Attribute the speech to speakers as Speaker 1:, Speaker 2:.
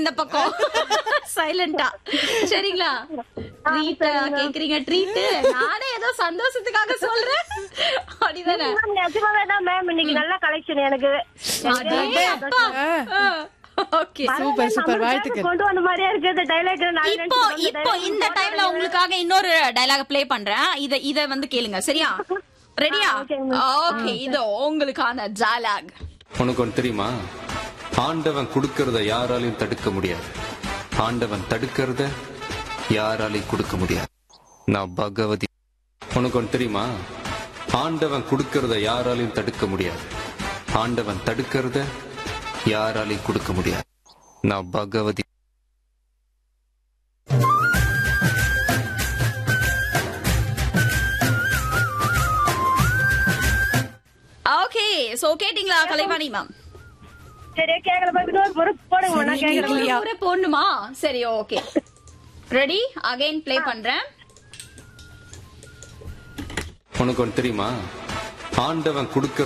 Speaker 1: இந்த பக்கம் சைலண்டா சரிங்களா ட்ரீட் கேக்குறீங்க ட்ரீட் நானே ஏதோ சந்தோஷத்துக்காக சொல்றேன் அப்படிதானே
Speaker 2: மேம் நிஜமாவே தான் மேம் இன்னைக்கு நல்ல கலெக்ஷன் எனக்கு
Speaker 1: அடே அப்பா ஓகே
Speaker 3: சூப்பர் சூப்பர் வாழ்த்துக்கள்
Speaker 2: கொண்டு வந்த மாதிரியா இருக்கு இந்த டைலாக்
Speaker 1: இப்போ இப்போ இந்த டைம்ல உங்களுக்காக இன்னொரு டயலாக் ப்ளே பண்றேன் இத இத வந்து கேளுங்க சரியா ரெடியா ஓகே இது உங்களுக்கான டயலாக்
Speaker 4: உனக்கு ஒன்று தெரியுமா ஆண்டவன் கொடுக்கறத யாராலையும் தடுக்க முடியாது ஆண்டவன் தடுக்கிறத யாராலையும் கொடுக்க முடியாது நான் பகவதி உனக்கு ஒன்று தெரியுமா ஆண்டவன் கொடுக்கறத யாராலையும் தடுக்க முடியாது ஆண்டவன் தடுக்கிறத யாராலையும் கொடுக்க முடியாது நான் பகவதி
Speaker 1: ஓகே சோ கேட்டிங்களா கலைவாணி மேம்
Speaker 2: சரி கேக்கல பாத்துட்டு ஒரு பொறுப்பு போடுங்க நான் கேக்குறேன்
Speaker 1: ஒரே போடணுமா சரி ஓகே ரெடி அகைன் ப்ளே பண்றேன்
Speaker 4: உனக்கு ஒன்று தெரியுமா ஆண்டவன் கொடுக்கற